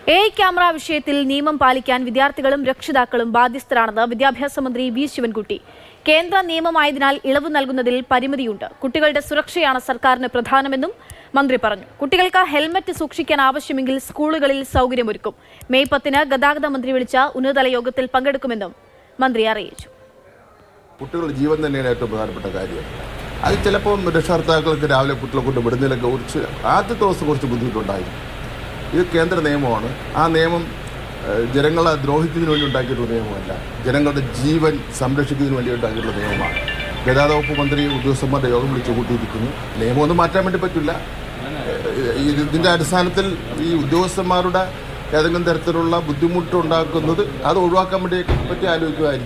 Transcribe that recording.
A camera വിഷയത്തിൽ നിയമം പാലിക്കാൻ വിദ്യാർത്ഥികളും രക്ഷിതാക്കളും ബാധ്യസ്ഥരാണെന്ന് വിദ്യാഭ്യാസ മന്ത്രി വി ശിവൻകുട്ടി കേന്ദ്ര നിയമമായതിനാൽ ഇളവ് നൽകുന്നതിൽ പരിമിതിയുണ്ട് കുട്ടികളുടെ സുരക്ഷയാണ് സർക്കാരിന് പ്രധാനമെന്നും മന്ത്രി പറഞ്ഞു കുട്ടികൾക്ക് ഹെൽമറ്റ് സൂക്ഷിക്കാൻ ആവശ്യമെങ്കിൽ സ്കൂളുകളിൽ സൗകര്യമൊരുക്കും മെയ് പത്തിന് ഗതാഗത മന്ത്രി വിളിച്ച ഉന്നതതല യോഗത്തിൽ പങ്കെടുക്കുമെന്നും മന്ത്രി അറിയിച്ചു കുട്ടികളുടെ ജീവൻ തന്നെയാണ് ഏറ്റവും പ്രധാനപ്പെട്ട കാര്യം അത് ചിലപ്പോൾ രക്ഷകർത്താക്കൾക്ക് രാവിലെ കുട്ടികളെ കൊണ്ട് വിടുന്നതിലൊക്കെ കുറച്ച് ആദ്യത്തെ ദിവസം കുറച്ച് ബുദ്ധിമുട്ടുണ്ടായിരുന്നു ഇത് കേന്ദ്ര നിയമമാണ് ആ നിയമം ഏഹ്, ജനങ്ങളെ ദ്രോഹിക്കുന്നതിന് വേണ്ടി ഉണ്ടാക്കിയിട്ടുള്ള നിയമമല്ല ജനങ്ങളുടെ ജീവൻ സംരക്ഷിക്കുന്നതിന് വേണ്ടി ഉണ്ടാക്കിയിട്ടുള്ള നിയമമാണ് ഗതാഗത വകുപ്പ് മന്ത്രി ഉദ്യോഗസ്ഥന്മാരുടെ യോഗം വിളിച്ചു കൂട്ടിയിരിക്കുന്നു നിയമമൊന്നും മാറ്റാൻ വേണ്ടി പറ്റില്ല ഏഹ്, ഇതിന്റെ അടിസ്ഥാനത്തിൽ ഈ ഉദ്യോഗസ്ഥന്മാരുടെ ഏതെങ്കിലും തരത്തിലുള്ള ബുദ്ധിമുട്ടുണ്ടാക്കുന്നത് അത് ഒഴിവാക്കാൻ വേണ്ടി പറ്റി ആലോചിക്കുമായിരിക്കും